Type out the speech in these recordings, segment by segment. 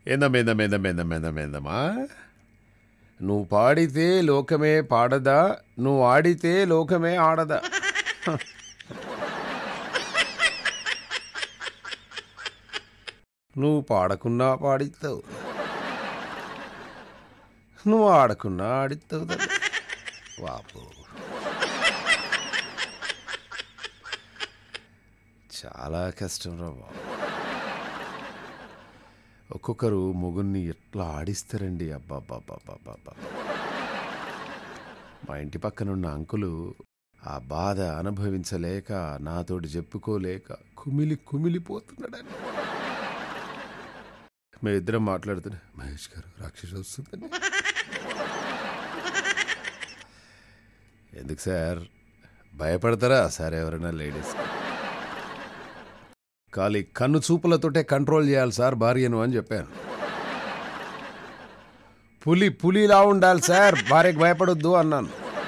ఏందమ్మా ఏందమ్మా ఏందమ్మా ఏందమ్మా ఏందమ్మా ఏందమ్మా నువ్వు పాడితే లోకమే పాడదా నువ్వు ఆడితే లోకమే ఆడదా హ. నువ్వు పాడకున్నా పాడిస్తావు నువ్వు ఆడకున్నా ఆడిస్తావు తల్లి. వాపు చాలా కష్టం రా బాబు ఒక్కొక్కరు మొగుల్ని ఎట్లా ఆడిస్తారండి అబ్బాబ్బాబ్బాబ్బాబ్బా మా ఇంటి పక్కన ఉన్న అంకులు ఆ బాధ అనుభవించలేక నాతోటి చెప్పుకోలేక కుమిలి కుమిలిపోతున్నాడని మేమిద్దరం మాట్లాడుతున్నా మహేష్ గారు రాక్షసు వస్తుందని ఎందుకు సార్ భయపడతారా సార్ ఎవరైనా లేడీస్ ఖాళీ కన్ను చూపులతోటే కంట్రోల్ చేయాలి సార్ భార్యను అని చెప్పాను పులి పులిలా ఉండాలి సార్ భార్యకు భయపడొద్దు అన్నాను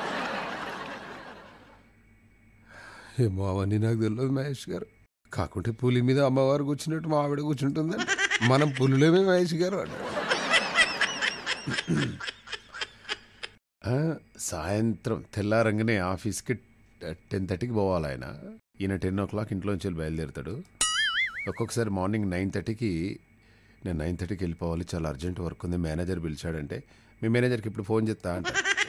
ఏమో అవన్నీ నాకు తెలియదు మహేష్ గారు కాకుంటే పులి మీద అమ్మవారు కూర్చున్నట్టు మా ఆవిడ కూర్చుంటుందండి మనం పులులేమే మహేష్ గారు అన్నాడు ఆ, సాయంత్రం తెల్లారంగానే ఆఫీస్కి టెన్ థర్టీకి పోవాలి ఆయన ఈయన టెన్ ఓ క్లాక్ ఇంట్లోంచి వెళ్ళి బయలుదేరుతాడు ఒక్కొక్కసారి మార్నింగ్ నైన్ థర్టీకి నేను నైన్ థర్టీకి వెళ్ళిపోవాలి చాలా అర్జెంట్ వర్క్ ఉంది మేనేజర్ పిలిచాడంటే మీ మేనేజర్కి ఇప్పుడు ఫోన్ చేస్తా అంట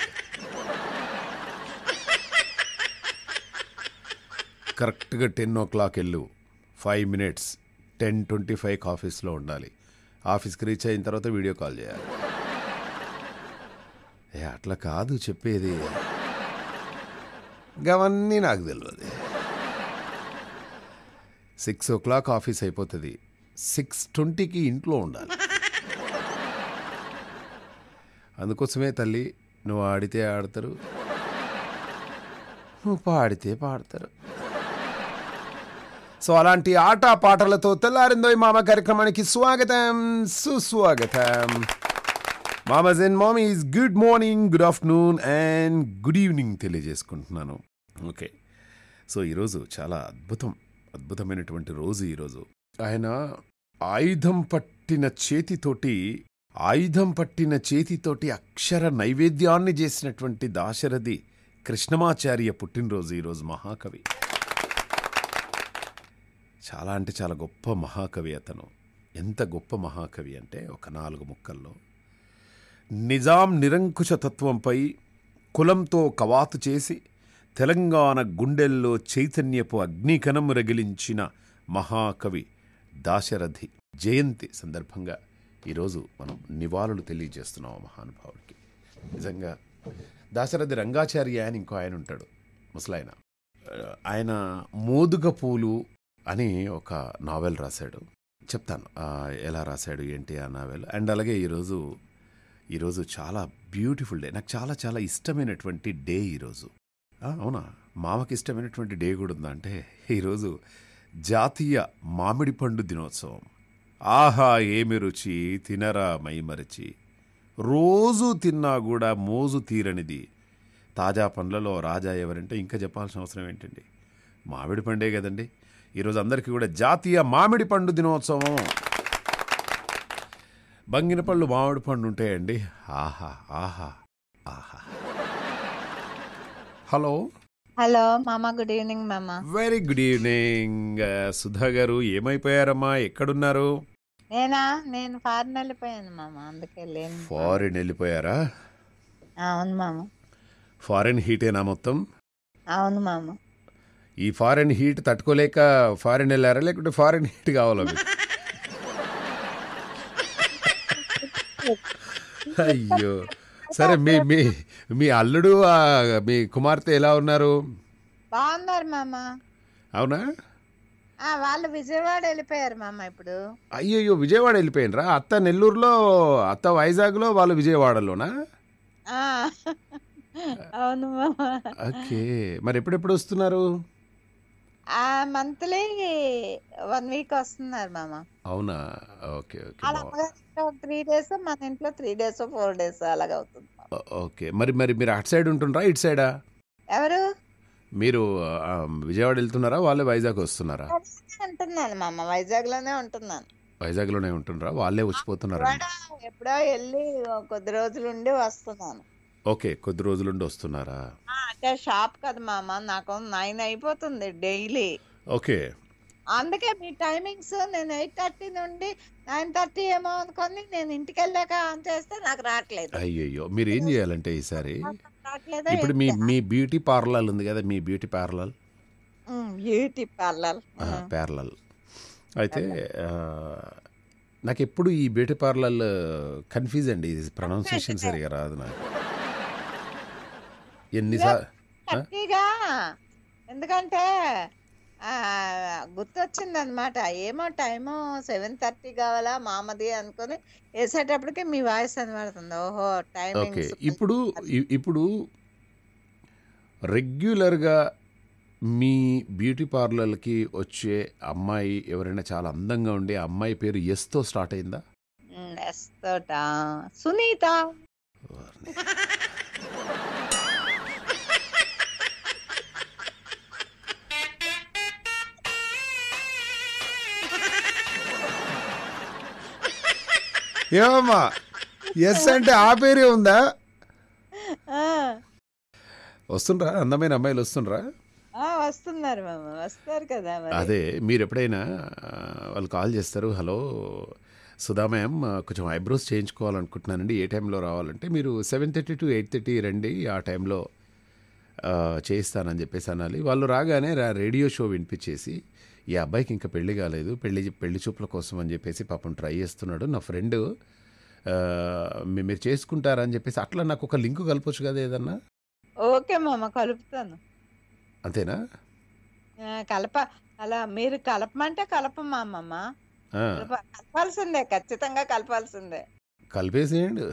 కరెక్ట్గా టెన్ ఓ క్లాక్ వెళ్ళు ఫైవ్ మినిట్స్ టెన్ ట్వంటీ ఫైవ్కి ఆఫీస్లో ఉండాలి ఆఫీస్కి రీచ్ అయిన తర్వాత వీడియో కాల్ చేయాలి ఏ అట్లా కాదు చెప్పేది అవన్నీ నాకు తెలియదు సిక్స్ ఓ క్లాక్ ఆఫీస్ అయిపోతుంది సిక్స్ ట్వంటీకి ఇంట్లో ఉండాలి అందుకోసమే తల్లి నువ్వు ఆడితే ఆడతారు నువ్వు పాడితే పాడతారు సో అలాంటి ఆట పాటలతో తెల్లారిందో ఈ మామ కార్యక్రమానికి స్వాగతం సుస్వాగతం మామస్ అండ్ మామీస్ good morning good afternoon and good evening తెలియజేసుకుంటున్నాను ఓకే సో ఈరోజు చాలా అద్భుతం అద్భుతమైనటువంటి రోజు ఈరోజు ఆయన ఆయుధం పట్టిన చేతితోటి ఆయుధం పట్టిన చేతితోటి అక్షర నైవేద్యాన్ని చేసినటువంటి దాశరథి కృష్ణమాచార్య పుట్టినరోజు ఈరోజు మహాకవి చాలా అంటే చాలా గొప్ప మహాకవి అతను ఎంత గొప్ప మహాకవి అంటే ఒక నాలుగు ముక్కల్లో నిజాం నిరంకుశ తత్వంపై కులంతో కవాతు చేసి తెలంగాణ గుండెల్లో చైతన్యపు అగ్నికణం రగిలించిన మహాకవి దాశరథి జయంతి సందర్భంగా ఈరోజు మనం నివాళులు తెలియజేస్తున్నాం ఆ మహానుభావుడికి నిజంగా దాశరథి రంగాచార్య అని ఇంకో ఆయన ఉంటాడు ముసలాయన ఆయన మోదుగ పూలు అని ఒక నావెల్ రాశాడు చెప్తాను ఆ, ఎలా రాశాడు ఏంటి ఆ నావెల్ అండ్ అలాగే ఈరోజు ఈరోజు చాలా బ్యూటిఫుల్ డే నాకు చాలా చాలా ఇష్టమైనటువంటి డే ఈరోజు ఆ, అవునా మామకి ఇష్టమైనటువంటి డే కూడా ఉందా అంటే ఈరోజు జాతీయ మామిడి పండు దినోత్సవం ఆహా ఏమి రుచి తినరా మైమరిచి రోజు తిన్నా కూడా మోజు తీరనిది తాజా పండ్లలో రాజా ఎవరంటే ఇంకా చెప్పాల్సిన అవసరం ఏంటండి మామిడి పండే కదండి ఈరోజు అందరికీ కూడా జాతీయ మామిడి పండు దినోత్సవం బంగిన పళ్ళు మామిడి పండు ఉంటాయండి ఆహా ఆహా ఆహా హలో హలో మామ గుడ్ ఈవినింగ్ మామ వెరీ గుడ్ ఈవినింగ్ సుధా గారు ఏమైపోయారమ్మా ఎక్కడున్నారు నేనా నేను ఫారిన్ వెళ్ళిపోయాను మామ అందుకే లేను ఫారిన్ వెళ్ళిపోయారా అవును మామ ఫారిన్ హీటేనా మొత్తం అవును మామ ఈ ఫారిన్ హీట్ తట్టుకోలేక ఫారిన్ వెళ్ళారా లేకుంటే ఫారిన్ హీట్ కావాలా మీకు అయ్యో సరే మీ మీ మీ అల్లుడు ఆ, మీ కుమార్తె ఎలా ఉన్నారు బాగున్నారు మామ అవునా ఆ వాళ్ళు విజయవాడ వెళ్ళిపోయారు మామ ఇప్పుడు అయ్యయ్యో విజయవాడ వెళ్ళిపోయినరా అత్త నెల్లూరులో అత్త వైజాగ్లో వాళ్ళు విజయవాడలోనా ఆ అవును మామ ఓకే మరి ఎప్పుడెప్పుడు వస్తున్నారు ఆ మంత్లీ వన్ వీక్ వస్తున్నారు మామ అవునా ఓకే ఓకే వాళ్ళ బా- అమ్మగారి ఇంట్లో త్రీ డేస్ మన ఇంట్లో త్రీ డేస్ ఫోర్ డేస్ అలాగ అవుతుంది మామ. ఓ- ఓకే మరి మరి మీరు అటు సైడ్ ఉంటుండ్రా ఇటు సైడా ఎవరు మీరు ఆ, విజయవాడ వెళ్తున్నారా వాళ్ళే వైజాగ్ వస్తున్నారా వైజాగ్లోనే ఉంటున్నాను మామ వైజాగ్ లోనే ఉంటున్నాను వైజాగ్లోనే ఉంటుండ్రా వాళ్ళే వచ్చిపోతున్నారండి కూడా ఎప్పుడో వెళ్ళి కొద్ది రోజులు ఉండి వస్తున్నాను ఓకే కొద్ది రోజులుండి వస్తున్నారా ఆ, అంటే షాప్ కదా మామ నాకు నైన్ అయిపోతుంది డైలీ ఓకే అందుకే మీ టైమింగ్స్ నేను ఎయిట్ థర్టీ నుండి నైన్ థర్టీ ఏమో అనుకొని నేను ఇంటికి వెళ్ళాక ఆన్ చేస్తే నాకు రావట్లేదు అయ్యయ్యో మీరు ఏం చేయాలంటే ఈసారి రావట్లేదా ఇప్పుడు మీ మీ బ్యూటీ పార్లర్ ఉంది కదా మీ beauty parlour beauty parlour parlour అయితే ఆ, నాకు ఎప్పుడు ఈ బ్యూటీ పార్లర్ కన్ఫ్యూజ్ అండి ఇది ప్రొనౌన్సియేషన్ సరిగా రాదు నాకు ఎన్నిసార్లు థర్టీగా ఎందుకంటే ఆ, గుర్తొచ్చింది అనమాట ఏమో టైము సెవెన్ థర్టీ కావాలా మామది అనుకొని వేసేటప్పటికి మీ వాయిస్ అనబడుతుంది ఓహో ఓకే టైమింగ్స్ ఇప్పుడు ఇ- ఇప్పుడు రెగ్యులర్గా మీ బ్యూటీ పార్లర్కి వచ్చే అమ్మాయి ఎవరైనా చాలా అందంగా ఉండే అమ్మాయి పేరు ఎస్తో స్టార్ట్ అయిందా ఎస్తోట సునీత ఏమమ్మా ఎస్ అంటే ఆ పేరే ఉందా ఆ, వస్తుండ్రా అందమైన అమ్మాయిలు వస్తుండ్రా ఆ, వస్తున్నారు మామ వస్తారు కదా మరి అదే మీరు ఎప్పుడైనా ఆ, వాళ్ళు కాల్ చేస్తారు హలో సుధా మ్యామ్ ఆ, కొంచెం ఐబ్రోస్ చేయించుకోవాలనుకుంటున్నానండి ఏ టైంలో రావాలంటే మీరు seven thirty to eight thirty రండి ఆ టైంలో ఆ, చేయిస్తానని చెప్పేసి అనాలి వాళ్ళు రాగానే రా రేడియో షో వినిపించేసి ఈ అబ్బాయికి ఇంకా పెళ్లి కాలేదు పెళ్లి పెళ్లి చూపుల కోసం అని చెప్పేసి పాపం ట్రై చేస్తున్నాడు నా ఫ్రెండ్ మీరు చేసుకుంటారా అని చెప్పేసి అట్లా నాకు ఒక లింక్ కలపొచ్చు కదా ఏదన్నా ఓకే మామ కలుపుతాను అంతేనా ఆ, కలప అలా మీరు కలపమంటే కలపమా అమ్మమ్మ ఆ, కలప కలపాల్సిందే ఖచ్చితంగా కలపాల్సిందే కలిపేసేయండి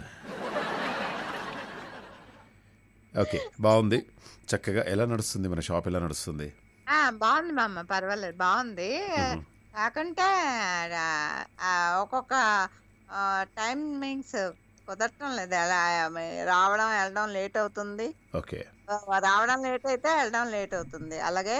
ఓకే బాగుంది చక్కగా ఎలా నడుస్తుంది మన షాప్ ఎలా నడుస్తుంది ఆ బాగుంది మామ పర్వాలేదు బాగుంది మ్మ్. కాకుంటే ఆ, ఆ, ఒక్కొక్క టైమింగ్స్ కుదరటం లేదు అలా రావడం వెళ్ళడం లేట్ అవుతుంది ఓకే ఆ, రావడం లేట్ అయితే వెళ్ళడం లేట్ అవుతుంది అలాగే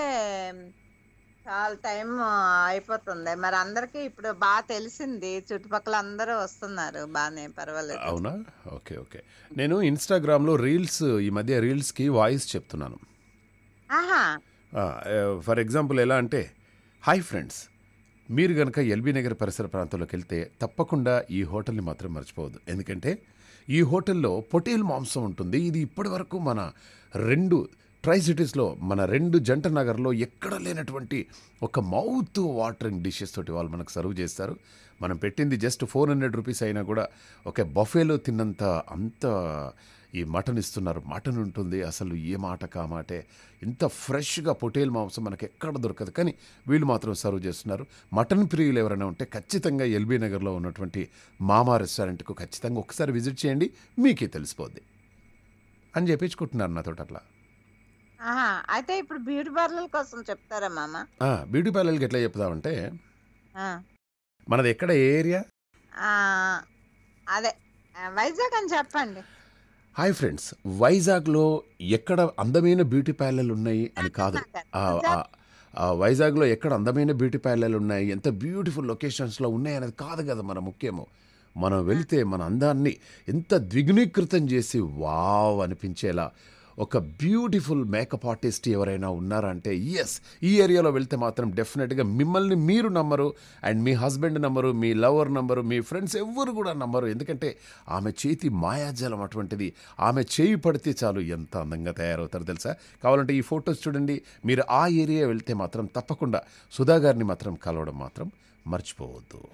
చాలా టైం అయిపోతుంది మరి అందరికీ ఇప్పుడు బాగా తెలిసింది చుట్టుపక్కల అందరూ వస్తున్నారు బాగానే పర్వాలేదు అవునా ఓకే ఓకే నేను ఇన్స్టాగ్రామ్లో రీల్స్ ఈ మధ్య రీల్స్కి వాయిస్ చెప్తున్నాను ఆహా ఫర్ ఎగ్జాంపుల్ ఎలా అంటే హాయ్ ఫ్రెండ్స్ మీరు కనుక ఎల్బీ నగర్ పరిసర ప్రాంతంలోకి వెళ్తే తప్పకుండా ఈ హోటల్ని మాత్రం మర్చిపోవద్దు ఎందుకంటే ఈ హోటల్లో పొటేల్ మాంసం ఉంటుంది ఇది ఇప్పటి వరకు మన రెండు ట్రై సిటీస్లో మన రెండు జంట నగర్లో ఎక్కడ లేనటువంటి ఒక మౌత్ వాటరింగ్ డిషెస్ తోటి వాళ్ళు మనకు సర్వ్ చేస్తారు మనం పెట్టింది జస్ట్ ఫోర్ హండ్రెడ్ రూపీస్ అయినా కూడా ఒక బఫేలో తిన్నంత అంత ఈ మటన్ ఇస్తున్నారు మటన్ ఉంటుంది అసలు ఏ మాట కామాటే ఇంత ఫ్రెష్గా పొటేల్ మాంసం మనకి ఎక్కడ దొరకదు కానీ వీళ్ళు మాత్రం సర్వ్ చేస్తున్నారు మటన్ ప్రియులు ఎవరైనా ఉంటే ఖచ్చితంగా ఎల్బీ నగర్లో ఉన్నటువంటి మామా రెస్టారెంట్కు ఖచ్చితంగా ఒకసారి విజిట్ చేయండి మీకే తెలిసిపోద్ది అని చెప్పించుకుంటున్నారు నాతో అట్లా ఆహా అయితే ఇప్పుడు బ్యూటీ పార్లర్ కోసం చెప్తారా మామ ఆ, బ్యూటీ పార్లర్కి ఎట్లా చెప్తామంటే ఆ, మనది ఎక్కడ ఏ ఏరియా ఆ, అదే ఆ, వైజాగ్ అని చెప్పండి హాయ్ ఫ్రెండ్స్ వైజాగ్లో ఎక్కడ అందమైన బ్యూటీ పార్లర్లు ఉన్నాయి అని కాదు ఆ, ఆ, ఆ వైజాగ్లో ఎక్కడ అందమైన బ్యూటీ పార్లర్లు ఉన్నాయి ఎంత బ్యూటిఫుల్ లొకేషన్స్లో ఉన్నాయి అనేది కాదు కదా మన ముఖ్యము మనం వెళితే మన అందాన్ని ఎంత ద్విగుణీకృతం చేసి వావ్ అనిపించేలా ఒక బ్యూటిఫుల్ మేకప్ ఆర్టిస్ట్ ఎవరైనా ఉన్నారంటే ఎస్ ఈ ఏరియాలో వెళ్తే మాత్రం డెఫినెట్గా మిమ్మల్ని మీరు నమ్మరు అండ్ మీ హస్బెండ్ నమ్మరు మీ లవర్ నంబరు మీ ఫ్రెండ్స్ ఎవ్వరు కూడా నమ్మరు ఎందుకంటే ఆమె చేతి మాయాజలం అటువంటిది ఆమె చేయి పడితే చాలు ఎంత అందంగా తయారవుతారు తెలుసా కావాలంటే ఈ ఫొటోస్ చూడండి మీరు ఆ ఏరియా వెళ్తే మాత్రం తప్పకుండా సుధా గారిని మాత్రం కలవడం మాత్రం మర్చిపోవద్దు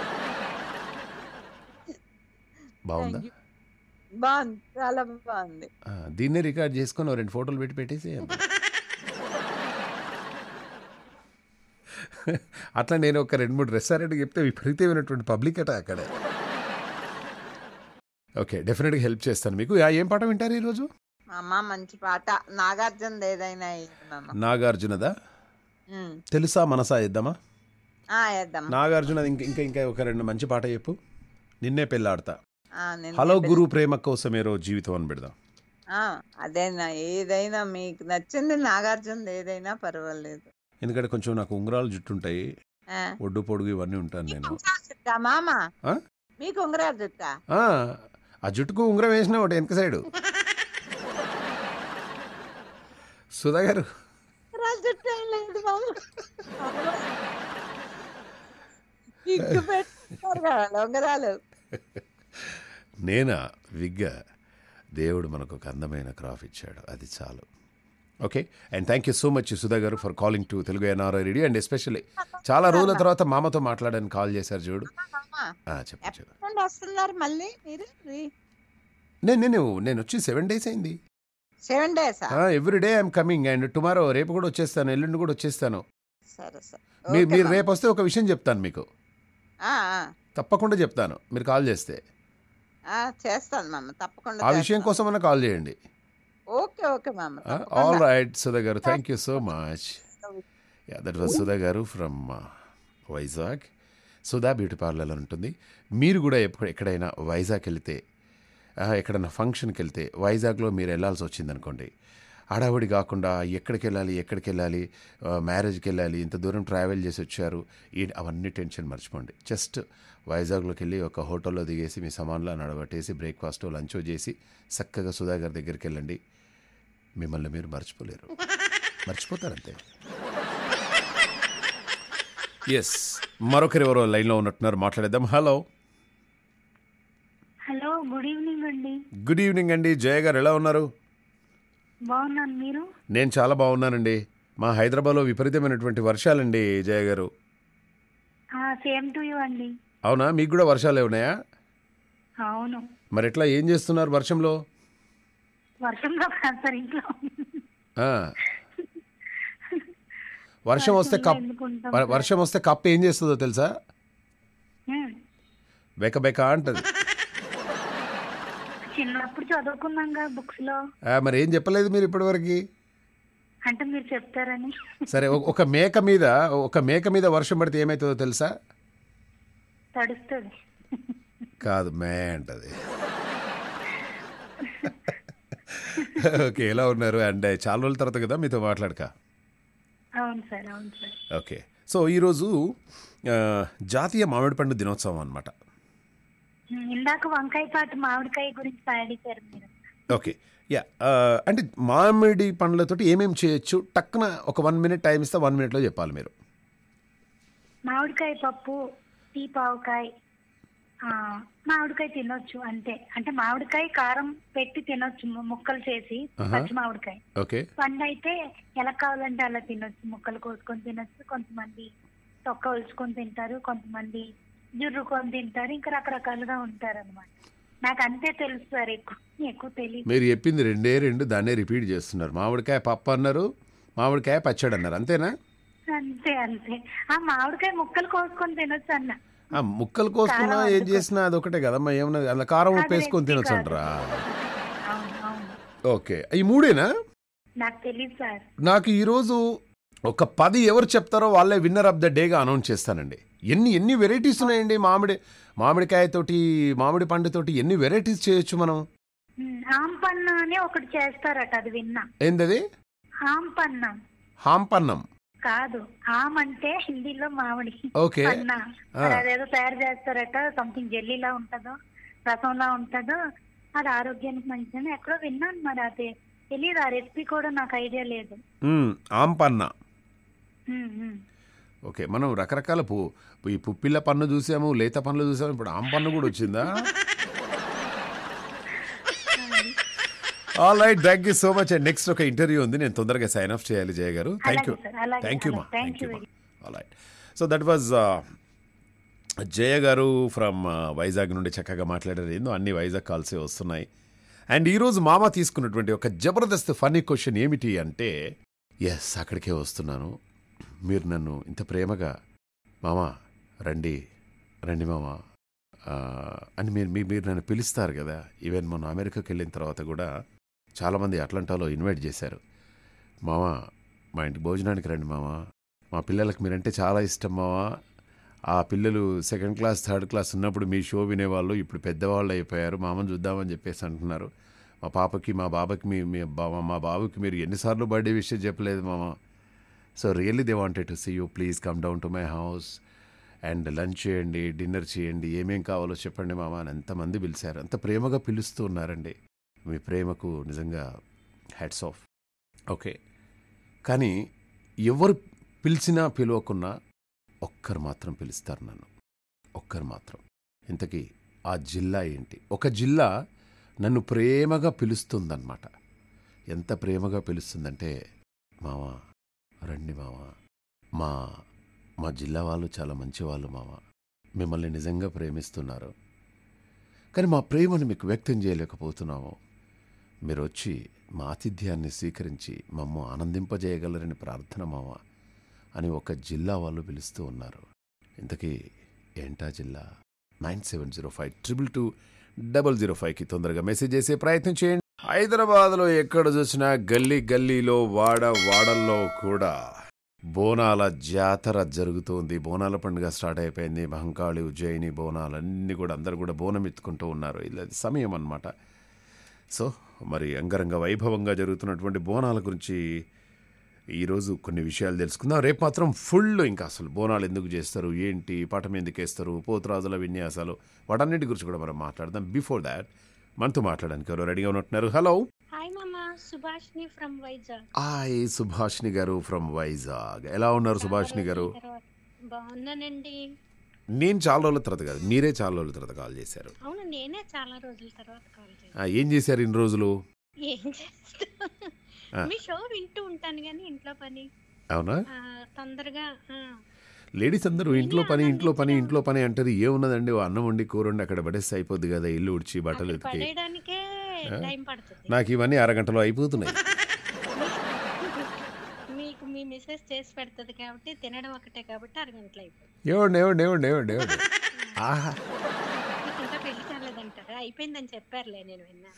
బాగుందా బాగుంది చాలా బాగుంది ఆ, దీన్నే రికార్డ్ చేసుకొని ఓ రెండు ఫోటోలు పెట్టి పెట్టేసి అట్లా నేను ఒక రెండు మూడు రెస్టారెంట్ చెప్తే విపరీతమైనటువంటి పబ్లిక్ అట అక్కడ ఓకే డెఫినెట్గా హెల్ప్ చేస్తాను మీకు ఆ, ఏం పాట వింటారు ఈరోజు మా అమ్మ మంచి పాట నాగార్జున ఏదైనా వేయండి మామ నాగార్జునదా ఉమ్. తెలుసా మనసా ఇద్దామా ఆ, వేద్దాం నాగార్జున ఇంకా ఇంకా ఇంకా ఒక రెండు మంచి పాట చెప్పు నిన్నే పెళ్ళాడతా ఆ, నేను హలో చెప్పేది- గురు ప్రేమ కోసమేరో జీవితం అని పెడదాం ఆ, అదేనా ఏదైనా మీకు నచ్చింది నాగార్జున ఏదైనా పర్వాలేదు ఎందుకంటే కొంచెం నాకు ఉంగరాలు జుట్టుంటాయి ఆ. ఒడ్డు పొడుగు ఇవన్నీ ఉంటాను మీకు నేను ఉంగరాలు జుట్టా మామ ఆ? మీకు ఉంగరాలు జుట్టా ఆ, ఆ జుట్టుకు ఉంగరం వేసిన ఒకటి వెనక సైడు సుధా గారు ఉంగరాలు జుట్టు ఏం లేదు మామ విగ్గు పెట్టుకుంటారు కదా ఉంగరాలు నేనా విగ్గా దేవుడు మనకు ఒక అందమైన క్రాఫ్ ఇచ్చాడు అది చాలు okay and thank you so much Sudha గారు for calling to Telugu NRI radio and especially చాలా రోజుల తర్వాత మామతో మాట్లాడడానికి కాల్ చేశారు చూడు మామ ఆ, చెప్పు చెప్పు ఎప్పటి నుండి వస్తున్నారు మళ్ళీ మీరు నేను నేను నేను వచ్చి సెవెన్ డేస్ అయింది seven days every day I'm coming and tomorrow రేపు కూడా వచ్చేస్తాను ఎల్లుండి కూడా వచ్చేస్తాను సరే సరే మీరు ఓకే మీరు మామ. రేపు వస్తే ఒక విషయం చెప్తాను మీకు ఆ, ఆ, తప్పకుండా చెప్తాను మీరు కాల్ చేస్తే ఆ, చేస్తాను మామ తప్పకుండా ఆ విషయం చేస్తాను. కోసమన్నా కాల్ చేయండి ఓకే ఓకే మామ ఆల్ తప్పకుండా. రైట్ సుధా గారు thank you so much yeah that was Sudha గారు from Vizag Sudha beauty parlour అని ఉంటుంది మీరు కూడా ఎప్పుడు ఎక్కడైనా వైజాగ్ వెళ్తే ఆ, ఎక్కడైనా ఫంక్షన్కి వెళ్తే వైజాగ్లో మీరు వెళ్ళాల్సి వచ్చిందనుకోండి హడావుడి కాకుండా ఎక్కడికి వెళ్ళాలి ఎక్కడికి వెళ్ళాలి ఆ, మ్యారేజ్కి వెళ్ళాలి ఇంత దూరం ట్రావెల్ చేసి వచ్చారు ఈ అవన్నీ టెన్షన్ మర్చిపోండి జస్ట్ వైజాగ్లోకి వెళ్ళి ఒక హోటల్లో దిగేసి మీ సామాన్లో నడబట్టేసి బ్రేక్ఫాస్ట్ లంచ్ చేసి చక్కగా సుధా గారి దగ్గరికి వెళ్ళండి మిమ్మల్ని మీరు మర్చిపోలేరు మర్చిపోతారంతే ఎస్ మరొకరు ఎవరో లైన్లో ఉన్నట్టున్నారు మాట్లాడేద్దాం హలో హలో గుడ్ ఈవినింగ్ అండి గుడ్ ఈవినింగ్ అండి జయ గారు ఎలా ఉన్నారు బాగున్నాను మీరు నేను చాలా బాగున్నానండి మా హైదరాబాద్లో విపరీతమైనటువంటి వర్షాలండి జయ గారు సేమ్ టు యూ అండి అవునా మీకు కూడా వర్షాలు ఉన్నాయా అవును మరి ఎట్లా ఏం చేస్తున్నారు వర్షంలో వర్షంలో కాదు సార్ ఇంట్లో ఆ. వర్షం వస్తే వర్షంలో కప్ ఎందుకు ఉంటాం వ- సార్? వర్షం వస్తే కప్ ఏం చేస్తుందో తెలుసా హ్మ్. బెక బెక అంటది చిన్నప్పుడు చదువుకున్నాం కదా బుక్స్ లో ఆ, మరి ఏం చెప్పలేదు మీరు ఇప్పటివరకు అంటే మీరు చెప్తారని సరే ఒక- ఒక మేక మీద ఒక మేక మీద వర్షం పడితే ఏమవుతుందో తెలుసా తడుస్తుంది కాదు మే అంటది ఓకే ఎలా ఉన్నారు అండ్ చాలా రోజుల తర్వాత కదా మీతో మాట్లాడక అవును సార్ అవును సార్ ఓకే సో ఈరోజు ఆ, జాతీయ మామిడి పండు దినోత్సవం అనమాట హ్మ్. ఇందాక వంకాయ పాటు మామిడికాయ గురించి పాడారు మీరు ఓకే యా ఆ, అంటే మామిడి పండ్లతోటి ఏమేమి చేయొచ్చు టక్కున ఒక వన్ మినిట్ టైం ఇస్తే వన్ మినిట్లో చెప్పాలి మీరు మామిడికాయ పప్పు తీపావకాయ ఆ, మామిడికాయ తినొచ్చు అంతే అంటే మామిడికాయ కారం పెట్టి తినొచ్చు ము- ముక్కలు చేసి ఆహా. పచ్చి మామిడికాయ ఓకే పండు అయితే ఎలా కావాలంటే అలా తినొచ్చు ముక్కలు కోసుకొని తినొచ్చు కొంతమంది తొక్క ఒలుచుకొని తింటారు కొంతమంది జుర్రుకొని తింటారు ఇంకా రకరకాలుగా ఉంటారు అనమాట నాకు అంతే తెలుసు సార్ ఎక్కువ ఎక్కువ తెలియదు మీరు చెప్పింది రెండే రెండు దాన్నే రిపీట్ చేస్తున్నారు మామిడికాయ పప్పు అన్నారు మామిడికాయ పచ్చడి అన్నారు అంతేనా అంతే అంతే ఆ మామిడికాయ ముక్కలు కోసుకొని తినొచ్చు అన్న ఆ ముక్కలు కోసుకున్నా కారం ఏం అద్దుకో- చేసినా అదొకటే కదమ్మా ఏమన్నా అలా కారం ఉప్పు అది వేసుకొని రెసిపీ తినొచ్చు కాదు. అంటారా అవును అవును ఓకే ఈ మూడేనా నాకు తెలియదు సార్ నాకు ఈరోజు ఒక పది ఎవరు చెప్తారో వాళ్ళే విన్నర్ ఆఫ్ ద డేగా అనౌన్స్ చేస్తానండి ఎన్ని ఎన్ని వెరైటీస్ ఉన్నాయండి మామిడి మామిడికాయతోటి మామిడి పండుతోటి ఎన్ని వెరైటీస్ చేయొచ్చు మనం ఉమ్, ఆంపన్న అని ఒకటి చేస్తారట అది విన్నా ఏందది ఆంపన్న హాంపన్నం కాదు ఆమ్ అంటే హిందీలో మామిడి ఓకే పన్న ఆ. మరి అదేదో తయారు చేస్తారట సంథింగ్ జెల్లీలా ఉంటుందో రసంలా ఉంటుందో అది ఆరోగ్యానికి మంచిదని ఎక్కడో విన్నాను మరి అది తెలియదు ఆ రెసిపీ కూడా నాకు ఐడియా లేదు మ్, ఆంపన్న ఉమ్, ఉమ్. ఓకే మనం రకరకాల పు ఈ పుప్పిళ్ళ పన్ను చూసాము లేత పనులు చూసాము ఇప్పుడు ఆం పన్ను కూడా వచ్చిందా all right thank you so much and next ఒక ఇంటర్వ్యూ ఉంది నేను తొందరగా సైన్ ఆఫ్ చేయాలి జయ గారు థ్యాంక్ యూ అలాగే సార్, అలాగే, థ్యాంక్ యూ మా అలాగే. Thank థ్యాంక్ యూ you మా very all right so that was Jaya గారు ఫ్రమ్ వైజాగ్ నుండి చక్కగా మాట్లాడారు ఏందో అన్ని వైజాగ్ కాల్సే వస్తున్నాయి అండ్ ఈరోజు మామ తీసుకున్నటువంటి ఒక జబర్దస్త్ ఫన్నీ క్వశ్చన్ ఏమిటి అంటే ఎస్ అక్కడికే వస్తున్నాను మీరు నన్ను ఇంత ప్రేమగా మామ రండి రండి మామ ఆ, అని మీరు మీ- మీరు నన్ను పిలుస్తారు కదా ఈవెన్ మొన్న అమెరికాకి వెళ్ళిన తర్వాత కూడా చాలామంది అట్లాంటాలో ఇన్వైట్ చేశారు మామ మా ఇంటి భోజనానికి రండి మామ మా పిల్లలకు మీరంటే చాలా ఇష్టం మామ ఆ పిల్లలు సెకండ్ క్లాస్ థర్డ్ క్లాస్ ఉన్నప్పుడు మీ షో వినేవాళ్ళు ఇప్పుడు పెద్దవాళ్ళు అయిపోయారు మామని చూద్దామని చెప్పేసి అంటున్నారు మా పాపకి మా బాబాకి మీ మీ బా- మా బాబుకి మీరు ఎన్నిసార్లు బర్త్డే విషయం చెప్పలేదు మామ so really they wanted to see you please come down to my house and lunch చేయండి డిన్నర్ చేయండి ఏమేం కావాలో చెప్పండి మామ అని ఎంతమంది పిలిచారు అంత ప్రేమగా పిలుస్తూ ఉన్నారండి మీ ప్రేమకు నిజంగా హ్యాట్స్ ఆఫ్ ఓకే కానీ ఎవరు పిలిచినా పిలవకున్నా ఒక్కరు మాత్రం పిలుస్తారు నన్ను ఒక్కరు మాత్రం ఇంతకీ ఆ జిల్లా ఏంటి ఒక జిల్లా నన్ను ప్రేమగా పిలుస్తుందన్నమాట ఎంత ప్రేమగా పిలుస్తుందంటే మామ రండి మామ మా మా జిల్లా వాళ్ళు చాలా మంచివాళ్ళు మామ మిమ్మల్ని నిజంగా ప్రేమిస్తున్నారు కానీ మా ప్రేమను మీకు వ్యక్తం చేయలేకపోతున్నాము మీరు వచ్చి మా ఆతిథ్యాన్ని స్వీకరించి మమ్మ ఆనందింపజేయగలరని ప్రార్థన మామ అని ఒక జిల్లా వాళ్ళు పిలుస్తూ ఉన్నారు ఇంతకీ ఏంటా జిల్లా nine seven zero five triple two double zero ఫైవ్కి తొందరగా మెసేజ్ చేసే ప్రయత్నం చేయండి హైదరాబాద్లో ఎక్కడ చూసినా గల్లీ గల్లీలో వాడ వాడల్లో కూడా బోనాల జాతర జరుగుతోంది బోనాల పండుగ స్టార్ట్ అయిపోయింది మహంకాళి ఉజ్జయిని బోనాలు అన్నీ కూడా అందరూ కూడా బోనం ఎత్తుకుంటూ ఉన్నారు ఇది సమయం అన్నమాట సో మరి అంగరంగ వైభవంగా జరుగుతున్నటువంటి బోనాల గురించి ఈరోజు కొన్ని విషయాలు తెలుసుకుందాం రేపు మాత్రం ఫుల్ ఇంకా అసలు బోనాలు ఎందుకు చేస్తారు ఏంటి పటం ఎందుకు వేస్తారు పోతురాజుల విన్యాసాలు వాటన్నిటి గురించి కూడా మనం మాట్లాడదాం బిఫోర్ దాట్ మనతో మాట్లాడడానికి ఎవరు రెడీగా ఉంటున్నారు హలో హాయ్ మామ సుభాష్ని ఫ్రమ్ వైజాగ్ హాయ్ సుభాష్ని గారు ఫ్రమ్ వైజాగ్ ఎలా ఉన్నారు సుభాష్ని గారు తర్వాత బాగున్నానండి నేను చాలా రోజుల తర్వాత కాదు మీరే చాలా రోజుల తర్వాత కాల్ చేశారు అవును నేనే చాలా రోజుల తర్వాత కాల్ చేశాను ఆ, ఏం చేశారు ఇన్ని రోజులు ఏం చేస్తా ఆ. మీ షో వింటూ ఉంటాను కానీ ఇంట్లో పని అవునా ఆ, తొందరగా ఆ, లేడీస్ అందరూ ఇంట్లో పని ఇంట్లో పని ఇంట్లో పని అంటారు ఏమున్నదండి ఓ అన్నం వండి కూర వండి అక్కడ పడేస్తే అయిపోద్ది కదా ఇల్లు ఉడిచి బట్టలు అక్కడ ఉతికి పడేయడానికే టైం పడుతుంది నాకు ఇవన్నీ అరగంటలో అయిపోతున్నాయి మీకు మీ మిస్సెస్ చేసి పెడుతుంది కాబట్టి తినడం ఒకటే కాబట్టి అరగంటలు అయిపోతుంది ఏమండి ఏమండి ఏమండి ఏమండి ఏమండి ఆహా మీకు ఇంకా పెళ్లి కాలేదంటారా అయిపోయిందని చెప్పారులే నేను విన్నా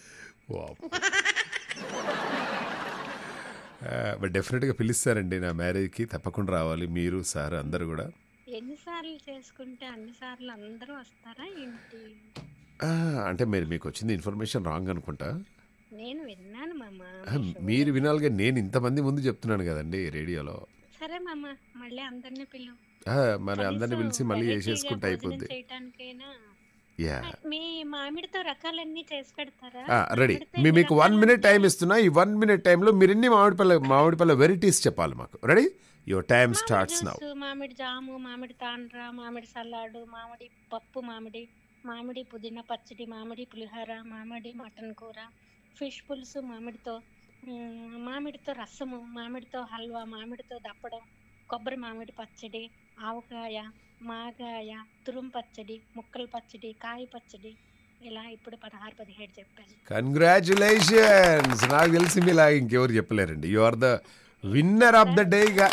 బట్ డెఫినెట్గా పిలుస్తారండి నా మ్యారేజ్కి తప్పకుండా రావాలి మీరు సార్ అందరు కూడా ఎన్నిసార్లు చేసుకుంటే అన్నిసార్లు అందరూ వస్తారా ఏంటి ఆ, అంటే మీరు మీకు వచ్చింది ఇన్ఫర్మేషన్ రాంగ్ అనుకుంటా నేను విన్నాను మామ ఆ, మీ షో. మీరు వినాలిగా నేను ఇంతమంది ముందు చెప్తున్నాను కదండి రేడియోలో సరే మామ మళ్ళీ అందరినీ పిలు ఆ, మరి అందరిని కనీసం పిలిచి మళ్ళీ వెరైటీగా చేసేసుకుంటే భోజనం అయిపోద్ది చేయటానికైనా యా మీ మామిడితో రకాలన్నీ చేసి పెడతారా రెడీ మామిడితో మీ ఎన్ని మీకు వన్ రకాలు మినిట్ టైం ఉంటాయి? ఇస్తున్నా ఈ వన్ మినిట్ టైంలో మీరు ఎన్ని మామిడి పళ్ళ మామిడి పళ్ళ వెరైటీస్ చెప్పాలి మాకు రెడీ యువర్ టైం మామిడి స్టార్ట్స్ నౌ జ్యూసు, మామిడి జాము మామిడి తాండ్ర మామిడి సలాడు మామిడి పప్పు మామిడి మామిడి పుదీనా పచ్చడి మామిడి పులిహోర మామిడి మటన్ కూర ఫిష్ పులుసు మామిడితో మ్, మామిడితో రసము మామిడితో హల్వా మామిడితో దప్పడం కొబ్బరి మామిడి పచ్చడి ఆవకాయ మాగాయ తురుం పచ్చడి ముక్కల పచ్చడి కాయ పచ్చడి ఇలా ఇప్పుడు పదహారు పదిహేడు చెప్పాను కంగ్రాచులేషన్స్ నాకు తెలిసి మీలా ఇంకెవరు చెప్పలేరండి you are the winner of the day గా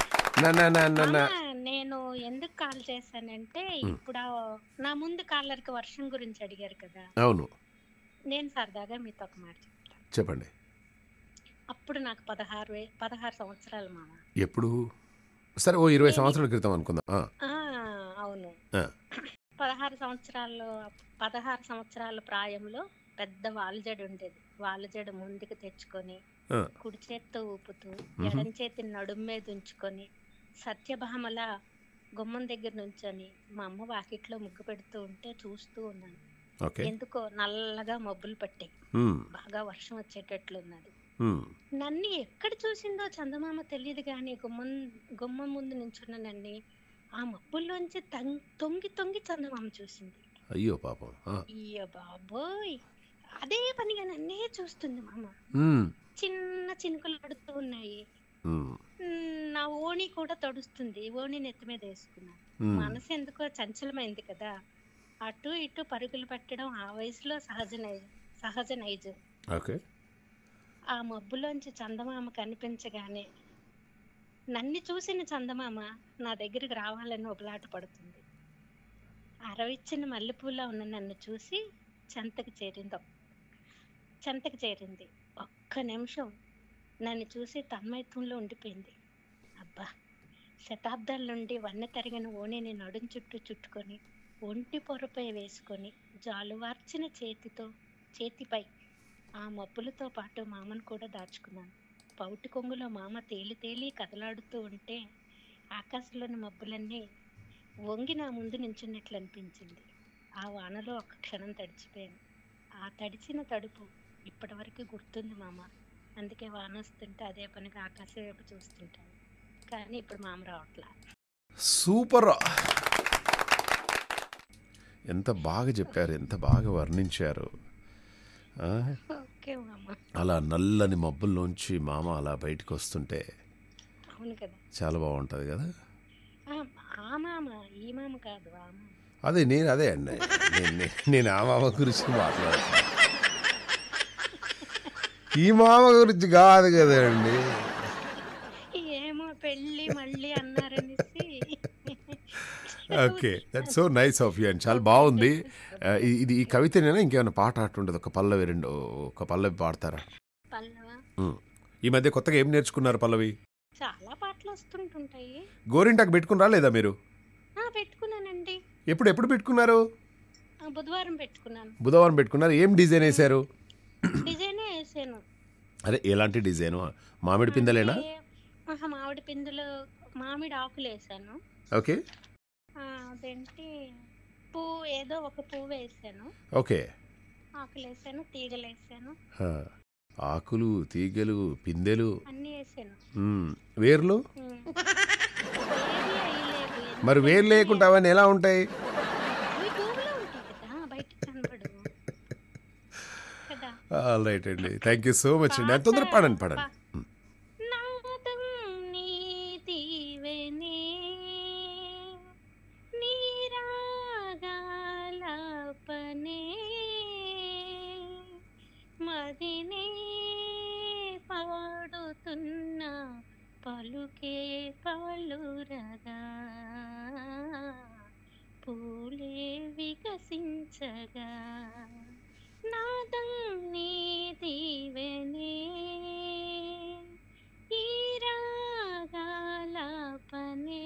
నా నా నా నా నా మామ, నేను ఎందుకు కాల్ చేశానంటే ఇప్పుడు ఆ- నా ముందు కాలర్కి వర్షం గురించి అడిగారు కదా అవును నేను సరదాగా మీతో ఒక మాట చెప్తాను చెప్పండి అప్పుడు నాకు పదహారు వే- పదహారు సంవత్సరాలు మామ ఎప్పుడు సరే ఓ ఇరవై సంవత్సరాల క్రితం అనుకుందాం ఆ, ఆ, అవును ఆ. పదహారు సంవత్సరాలు పదహారు సంవత్సరాల ప్రాయంలో పెద్ద వాలుజడ ఉండేది వాలుజడ ముందుకు తెచ్చుకొని ఆ. కుడి చేత్తో ఊపుతూ ఎడం చేతి నడుము మీద ఉంచుకొని సత్యభామల గుమ్మం దగ్గర నుంచొని మా అమ్మ వాకిట్లో ముగ్గు పెడుతూ ఉంటే చూస్తూ ఉన్నాను ఓకే ఎందుకో నల్లగా మబ్బులు పట్టాయి ఉమ్, బాగా వర్షం వచ్చేటట్లున్నది ఉమ్, నన్ను ఎక్కడ చూసిందో చందమామ తెలియదు కానీ గుమ్మం గుమ్మం ముందు నించున్న నన్ను ఆ మబ్బుల్లోంచి తం- తొంగి తొంగి చందమామ చూసింది అయ్యో పాపం ఆ, అయ్యో బాబోయ్ అదే పనిగా నన్నే చూస్తుంది మామ ఉమ్, చిన్న చినుకులు పడుతూ ఉన్నాయి ఉమ్, మ్, నా ఓణి కూడా తడుస్తుంది ఓణి నెత్తి మీద వేసుకున్నాను ఉమ్. మనసు ఎందుకో చంచలమైంది కదా అటు ఇటు పరుగులు పెట్టడం ఆ వయసులో సహజ నైజ సహజ నైజం ఓకే ఆ మబ్బులోంచి చందమామ కనిపించగానే నన్ను చూసిన చందమామ నా దగ్గరికి రావాలని ఒకలాట పడుతుంది అరవిచ్చిన మల్లెపూలా ఉన్న నన్ను చూసి చెంతకు చేరింది ఒక్- చెంతకు చేరింది ఒక్క నిమిషం నన్ను చూసి తన్మయత్వంలో ఉండిపోయింది అబ్బా శతాబ్దాల నుండి వన్నె తరిగిన ఓణిని నడుం చుట్టూ చుట్టుకొని ఒంటి పొరపై వేసుకొని జాలువార్చిన చేతితో చేతిపై ఆ మబ్బులతో పాటు మామను కూడా దాచుకున్నాను పౌటి కొంగులో మామ తేలి తేలి కదలాడుతూ ఉంటే ఆకాశంలోని మబ్బులన్నీ వంగి నా ముందు నించున్నట్లు అనిపించింది ఆ వానలో ఒక క్షణం తడిచిపోయాను ఆ తడిచిన తడుపు ఇప్పటివరకు గుర్తుంది మామ అందుకే వాన వస్తుంటే అదే పనిగా ఆకాశం వైపు చూస్తుంటాను కానీ ఇప్పుడు మామ రావట్లా సూపర్ ఎంత బాగా చెప్పారు ఎంత బాగా వర్ణించారు ఆ? ఓకే మామ అలా నల్లని మబ్బుల్లోంచి మామ అలా బయటకు వస్తుంటే అవును కదా చాలా బాగుంటుంది కదా ఆ, ఆ మామ ఈ మామ కాదు ఆ మామ అదే నేను అదే అండి నేను నేను- నేను ఆ మామ గురించి మాట్లాడుతాను ఈ మామ గురించి కాదు కదండి ఏమో పెళ్ళి మళ్ళీ అన్నారనేసి okay that so nice of you and చాలా బాగుంది ఆ, ఇ- ఇది ఈ కవితనేనా ఇంకేమైనా పాట అట్టుండదు ఒక పల్లవి రెండు ఒక పల్లవి పాడతారా పల్లవ ఉమ్. ఈ మధ్య కొత్తగా ఏం నేర్చుకున్నారు పల్లవి చాలా పాటలు వస్తుంటుంటాయి గోరింటాకు పెట్టుకున్నారా లేదా మీరు ఆ, పెట్టుకున్నానండి ఎప్పుడు ఎప్పుడు పెట్టుకున్నారు ఆ, బుధవారం పెట్టుకున్నాను బుధవారం పెట్టుకున్నారు ఏం డిజైన్ వేశారు డిజైనే వేసాను అదే ఎలాంటి డిజైన్ మామిడి పిందలేనా అంటే, ఆహా, మామిడి పిందులు మామిడి ఆకులు వేసాను ఓకే ఆ, అదేంటి పువ్వు ఏదో ఒక పువ్వు వేసాను ఓకే ఆకులు వేసాను తీగలు వేసాను హా. ఆకులు తీగలు పిందెలు అన్నీ వేసాను మ్మ్. వేర్లు ఉమ్. ఏది వేయలేదు. మరి వేర్లు లేకుండా అవన్నీ ఎలా ఉంటాయి అవి పువ్వులో ఉంటాయి కదా బయటకు కనపడు కదా ఆల్ రైట్ అండి థ్యాంక్ యూ సో మచ్ అండి తొందర పాడండి పాడండి మ్మ్. నాదం నీ దీవెనే నీ రాగాలాపనే మదినే పాడుతున్న పలుకే పలురగా పూలే వికసించగా నాదం నీ దీవెనే ఈ రాగాలాపనే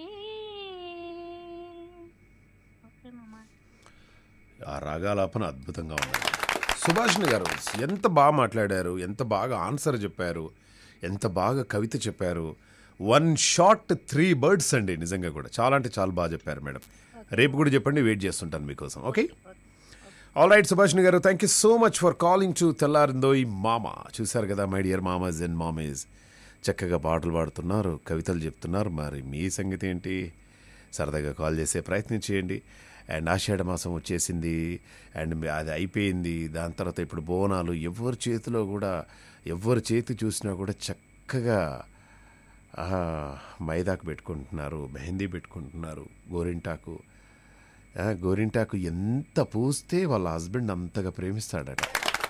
ఓకే మామ ఆ రాగాలాపన అద్భుతంగా ఉంది సుభాష్ని గారు ఎంత బాగా మాట్లాడారు ఎంత బాగా ఆన్సర్ చెప్పారు ఎంత బాగా కవిత చెప్పారు వన్ షాట్ త్రీ బర్డ్స్ అండి నిజంగా కూడా చాలా అంటే చాలా బాగా చెప్పారు మేడం రేపు కూడా చెప్పండి వెయిట్ చేస్తుంటాను మీకోసం ఓకే ఆల్ రైట్ సుభాష్ని గారు thank you so much for calling to తెల్లారిందో ఈ మామ చూశారు కదా మై డియర్ మామాజ్ అండ్ మామేజ్ చక్కగా పాటలు పాడుతున్నారు కవితలు చెప్తున్నారు మరి మీ సంగతి ఏంటి సరదాగా కాల్ చేసే ప్రయత్నం చేయండి అండ్ ఆషాఢ మాసం వచ్చేసింది అండ్ మీ- అది అయిపోయింది దాని తర్వాత ఇప్పుడు బోనాలు ఎవరి చేతిలో కూడా ఎవరి చేతి చూసినా కూడా చక్కగా ఆ, మైదాకు పెట్టుకుంటున్నారు మెహందీ పెట్టుకుంటున్నారు గోరింటాకు ఆ, గోరింటాకు ఎంత పూస్తే వాళ్ళ హస్బెండ్ అంతగా ప్రేమిస్తాడట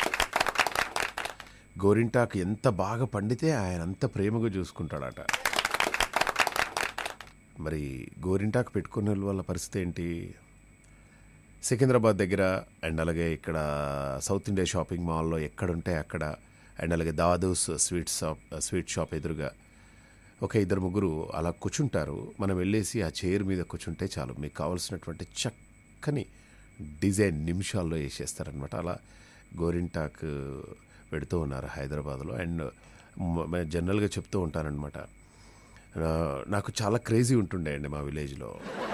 గోరింటాకు ఎంత బాగా పండితే ఆయన అంత ప్రేమగా చూసుకుంటాడట మరి గోరింటాకు పెట్టుకునే వాళ్ళ పరిస్థితి ఏంటి సికింద్రాబాద్ దగ్గర అండ్ అలాగే ఇక్కడ సౌత్ ఇండియా షాపింగ్ మాల్లో ఎక్కడుంటే అక్కడ అండ్ అలాగే Dadu's sweet shop sweet shop ఎదురుగా ఒక ఇద్దరు ముగ్గురు అలా కూర్చుంటారు మనం వెళ్ళేసి ఆ చైర్ మీద కూర్చుంటే చాలు మీకు కావాల్సినటువంటి చక్కని డిజైన్ నిమిషాల్లో వేసేస్తారనమాట అలా గోరింటాక్ పెడుతూ ఉన్నారు హైదరాబాద్లో అండ్ మ- మ- జనరల్గా చెప్తూ ఉంటానన్నమాట నా- నాకు చాలా క్రేజీ ఉంటుండే అండి మా విలేజ్లో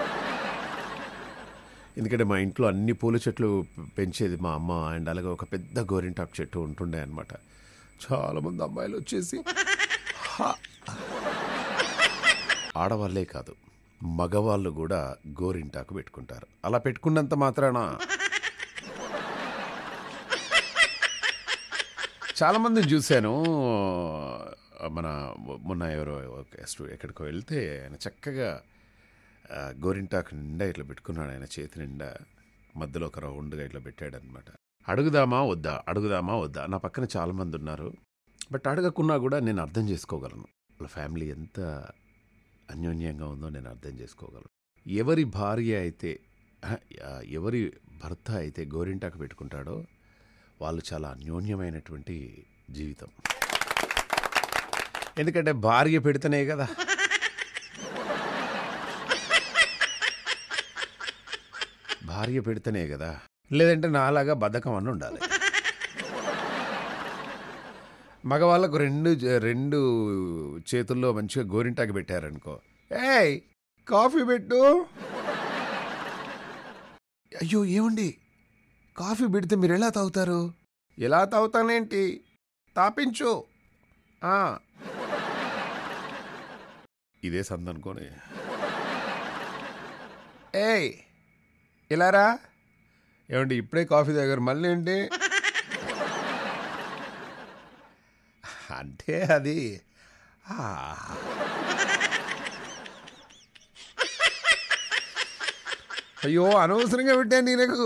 ఎందుకంటే మా ఇంట్లో అన్ని పూల చెట్లు పెంచేది మా అమ్మ అండ్ అలాగే ఒక పెద్ద గోరింటాకు చెట్టు ఉంటుండే అనమాట చాలామంది అమ్మాయిలు వచ్చేసి "హా." ఆడవాళ్ళే కాదు మగవాళ్ళు కూడా గోరింటాకు పెట్టుకుంటారు అలా పెట్టుకున్నంత మాత్రాన చాలా మందిని చూశాను మన మొన్న ఎవరో ఒక స్టూ- ఎక్కడికో వెళ్తే ఆయన చక్కగా ఆ, గోరింటాకు నిండా ఇట్లా పెట్టుకున్నాడు ఆయన చేతి నిండా మధ్యలో ఒక రౌండ్గా ఇట్లా పెట్టాడనమాట అడుగుదామా వద్దా అడుగుదామా వద్దా నా పక్కన చాలామంది ఉన్నారు బట్ అడగకున్నా కూడా నేను అర్థం చేసుకోగలను వాళ్ళ ఫ్యామిలీ ఎంత అన్యోన్యంగా ఉందో నేను అర్థం చేసుకోగలను ఎవరి భార్య అయితే ఆహా, ఆ, ఎవరి భర్త అయితే గోరింటాకు పెట్టుకుంటాడో వాళ్ళు చాలా అన్యోన్యమైనటువంటి జీవితం ఎందుకంటే భార్య పెడితేనే కదా భార్య పెడితేనే కదా లేదంటే నాలాగా బద్ధకం అని ఉండాలి మగవాళ్ళకు రెండు జ- రెండు చేతుల్లో మంచిగా గోరింటాకి పెట్టారనుకో ఏయ్ కాఫీ పెట్టు అయ్యో ఏమండి కాఫీ పెడితే మీరు ఎలా తాగుతారు ఎలా తాగుతానేంటి తాపించు ఆ. ఇదే సందనుకోని ఏయ్ ఇలారా ఏమండి ఇప్పుడే కాఫీ తాగారు మళ్ళీ ఏంటి అంటే అది ఆ. అయ్యో అనవసరంగా పెట్టా నీకు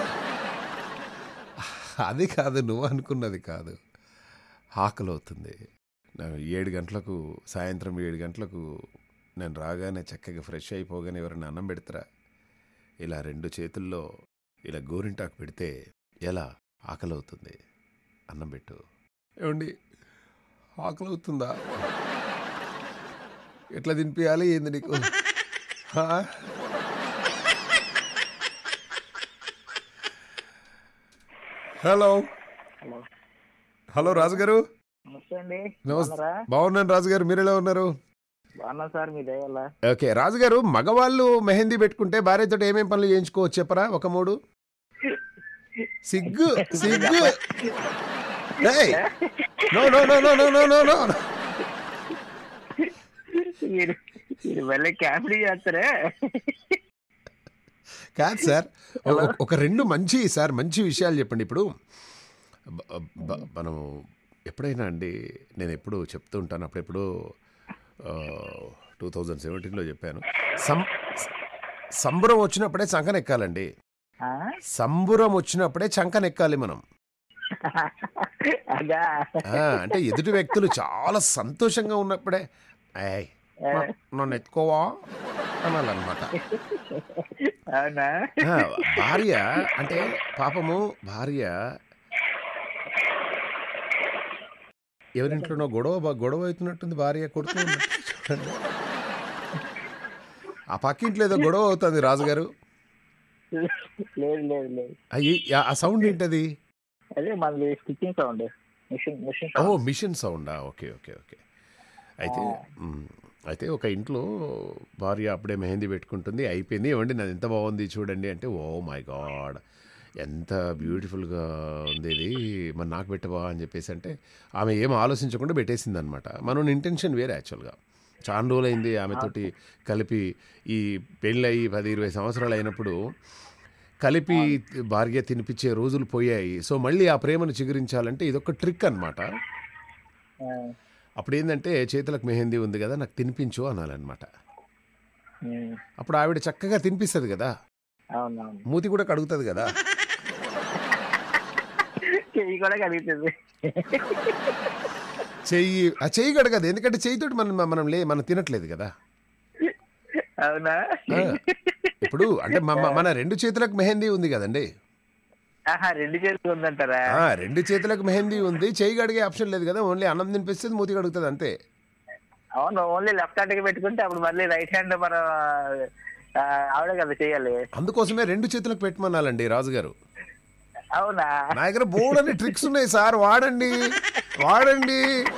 అది కాదు నువ్వు అనుకున్నది కాదు ఆకలి అవుతుంది నాకు ఏడు గంటలకు సాయంత్రం ఏడు గంటలకు నేను రాగానే చక్కగా ఫ్రెష్ అయిపోగానే ఎవరైనా అన్నం పెడతారా ఇలా రెండు చేతుల్లో ఇలా గోరింటాకు పెడితే ఎలా ఆకలి అవుతుంది అన్నం పెట్టు ఏమండి ఆకలి అవుతుందా ఎట్లా తినిపించాలి ఏంది నీకు హా? హలో హలో హలో రాజుగారు నమస్తే అండి నమస్తే బాగున్నారా బాగున్నాను రాజుగారు మీరు ఎలా ఉన్నారు బాగున్నా సార్ మీ దయ వల్ల ఓకే రాజుగారు మగవాళ్ళు మెహందీ పెట్టుకుంటే భార్యతో ఏమేం పనులు చేయించుకోవచ్చు చెప్పరా ఒక మూడు సిగ్గు సిగ్గు ఏయ్! No no no no no no no no మీరు మీరు వెళ్ళి కామెడీ చేస్తారే కాదు సార్ ఒక- ఒక రెండు మంచి సార్ మంచి విషయాలు చెప్పండి ఇప్పుడు బ- బ- మనం ఎప్పుడైనా అండి నేను ఎప్పుడు చెప్తూ ఉంటాను అప్పుడెప్పుడు టూ థౌజండ్ సెవెంటీన్లో చెప్పాను సం సంబరం వచ్చినప్పుడే చంకనెక్కాలండి ఆ? సంబురం వచ్చినప్పుడే చంకనెక్కాలి మనం అదా ఆ, అంటే ఎదుటి వ్యక్తులు చాలా సంతోషంగా ఉన్నప్పుడే ఏయ్ న- నన్ను ఎత్తుకోవా అనాలన్నమాట అవునా ఆ, భార్య అంటే పాపము భార్య ఎవరింట్లోనో గొడవ బ- గొడవ అవుతున్నట్టుంది భార్య కొడుతూ ఉన్నట్టు చూడండి ఆ పక్కింట్లో ఏదో గొడవ అవుతుంది రాజుగారు లేదు లేదు లేదు అయ్యి ఆ సౌండ్ ఏంటది అదే మనది స్టిచ్చింగ్ సౌండ్ మిషన్ మిషన్ ఓ సౌండ్ మిషన్ సౌండా ఓకే ఓకే ఓకే అయితే మ్, అయితే ఒక ఇంట్లో భార్య అప్పుడే మెహందీ పెట్టుకుంటుంది అయిపోయింది ఏమండి నాది ఎంత బాగుంది చూడండి అంటే ఓ మై గాడ్ ఎంత బ్యూటిఫుల్గా ఉంది ఇది మరి నాకు పెట్టవా అని చెప్పేసి అంటే ఆమె ఏం ఆలోచించకుండా పెట్టేసింది అనమాట మన ఇంటెన్షన్ వేరే యాక్చువల్గా చాలా రోజులైంది ఆమెతోటి కలిపి ఈ పెళ్ళయి పది ఇరవై సంవత్సరాలు అయినప్పుడు కలిపి భార్య తినిపించే రోజులు పోయాయి సో మళ్ళీ ఆ ప్రేమను చిగురించాలంటే ఇదొక ట్రిక్ అనమాట అప్పుడు ఏంటంటే చేతులకు మెహందీ ఉంది కదా నాకు తినిపించు అనాలన్నమాట అప్పుడు ఆవిడ చక్కగా తినిపిస్తుంది కదా అవునవును మూతి కూడా కడుగుతుంది కదా చెయ్యి కూడా కలుగుతుంది చెయ్యి ఆ చెయ్యి కడగదు ఎందుకంటే చెయ్యితోటి మనం మనం లే మనం తినట్లేదు కదా అవునా ఆ, ఇప్పుడు అంటే మ- మన రెండు చేతులకు మెహందీ ఉంది కదండి ఆహా రెండు చేతులు ఉందంటారా ఆ, రెండు చేతులకు మెహందీ ఉంది చెయ్యి కడిగే ఆప్షన్ లేదు కదా ఓన్లీ అన్నం తినిపిస్తుంది మూతి కడుగుతుంది అంతే అవును ఓన్లీ లెఫ్ట్ హ్యాండ్ పెట్టుకుంటే అప్పుడు మళ్ళీ రైట్ హ్యాండ్ మన ఆ, ఆవిడ కదా చేయాలి అందుకోసమే రెండు చేతులకు పెట్టమనాలండి రాజుగారు అవునా నా దగ్గర బోర్డు అనే ట్రిక్స్ ఉన్నాయి సార్ వాడండి వాడండి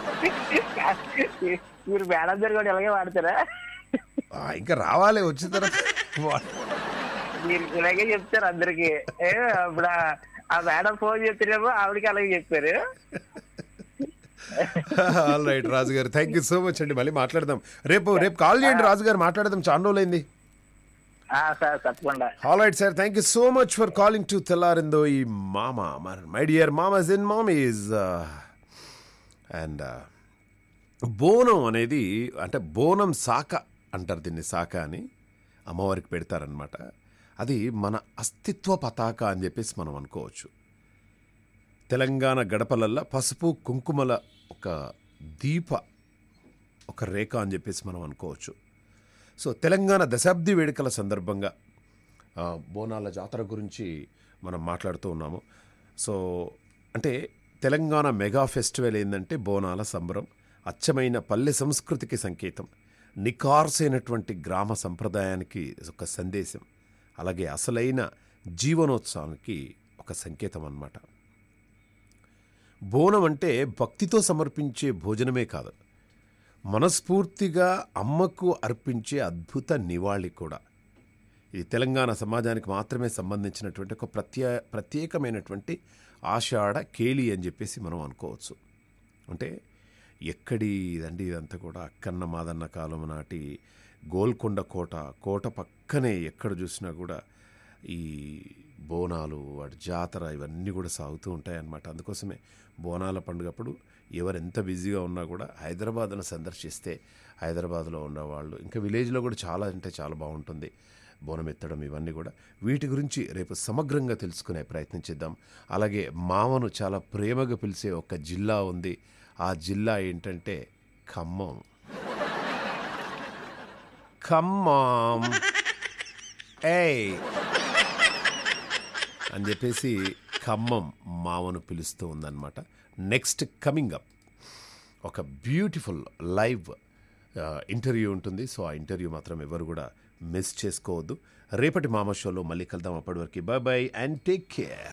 మీరు మేనేజర్ కూడా ఇలాగే వాడతారా ఆ, ఇంకా రావాలి వచ్చిన తర్వాత వా- మీరు ఇలాగే చెప్తారు అందరికి ఏ, ఇప్పుడు ఆ- ఆ మేడం ఫోన్ చెప్తున్నప్పుడు ఆవిడకి అలాగే చెప్పారు ఆల్ రైట్ రాజుగారు థ్యాంక్ యూ సో మచ్ అండి మళ్ళీ మాట్లాడదాం రేపు రేపు కాల్ చేయండి రాజుగారు మాట్లాడదాం చాలా రోజులైంది ఆ, సార్ తప్పకుండా all right sir thank you so much for calling to తెల్లారిందో ఈ మామ మై డియర్ మామస్ ఇన్ మామీస్ అండ్ బోనం అనేది అంటే బోనం శాఖ అంటారు దీన్ని శాఖ అని అమ్మవారికి పెడతారనమాట అది మన అస్తిత్వ పతాక అని చెప్పేసి మనం అనుకోవచ్చు తెలంగాణ గడపలల్లో పసుపు కుంకుమల ఒక దీప ఒక రేఖ అని చెప్పేసి మనం అనుకోవచ్చు సో తెలంగాణ దశాబ్ది వేడుకల సందర్భంగా ఆ, బోనాల జాతర గురించి మనం మాట్లాడుతూ ఉన్నాము సో అంటే తెలంగాణ మెగా ఫెస్టివల్ ఏంటంటే బోనాల సంబరం అచ్చమైన పల్లె సంస్కృతికి సంకేతం నికార్సైనటువంటి గ్రామ సంప్రదాయానికి ఒక సందేశం అలాగే అసలైన జీవనోత్సవానికి ఒక సంకేతం అన్నమాట బోనం అంటే భక్తితో సమర్పించే భోజనమే కాదు మనస్ఫూర్తిగా అమ్మకు అర్పించే అద్భుత నివాళి కూడా ఇది తెలంగాణ సమాజానికి మాత్రమే సంబంధించినటువంటి ఒక ప్రత్యే ప్రత్యేకమైనటువంటి ఆషాఢ కేలి అని చెప్పేసి మనం అనుకోవచ్చు అంటే ఎక్కడి ఇదండి ఇదంతా కూడా అక్కన్న మాదన్న కాలం నాటి గోల్కొండ కోట కోట పక్కనే ఎక్కడ చూసినా కూడా ఈ బోనాలు వాటి జాతర ఇవన్నీ కూడా సాగుతూ ఉంటాయన్నమాట అందుకోసమే బోనాల పండుగప్పుడు ఎవరు ఎంత బిజీగా ఉన్నా కూడా హైదరాబాద్ను సందర్శిస్తే హైదరాబాద్లో ఉన్నవాళ్ళు ఇంకా విలేజ్లో కూడా చాలా అంటే చాలా బాగుంటుంది బోనం ఎత్తడం ఇవన్నీ కూడా వీటి గురించి రేపు సమగ్రంగా తెలుసుకునే ప్రయత్నం చేద్దాం అలాగే మామను చాలా ప్రేమగా పిలిచే ఒక జిల్లా ఉంది ఆ జిల్లా ఏంటంటే ఖమ్మం ఖమ్మం ఏయ్ అని చెప్పేసి ఖమ్మం మామను పిలుస్తూ ఉందన్నమాట నెక్స్ట్ కమింగ్ అప్ ఒక బ్యూటిఫుల్ లైవ్ ఇంటర్వ్యూ ఉంటుంది సో ఆ ఇంటర్వ్యూ మాత్రం ఎవరు కూడా మిస్ చేసుకోవద్దు రేపటి మామ షోలో మళ్ళీ కలుద్దాం అప్పటి వరకు bye bye and take care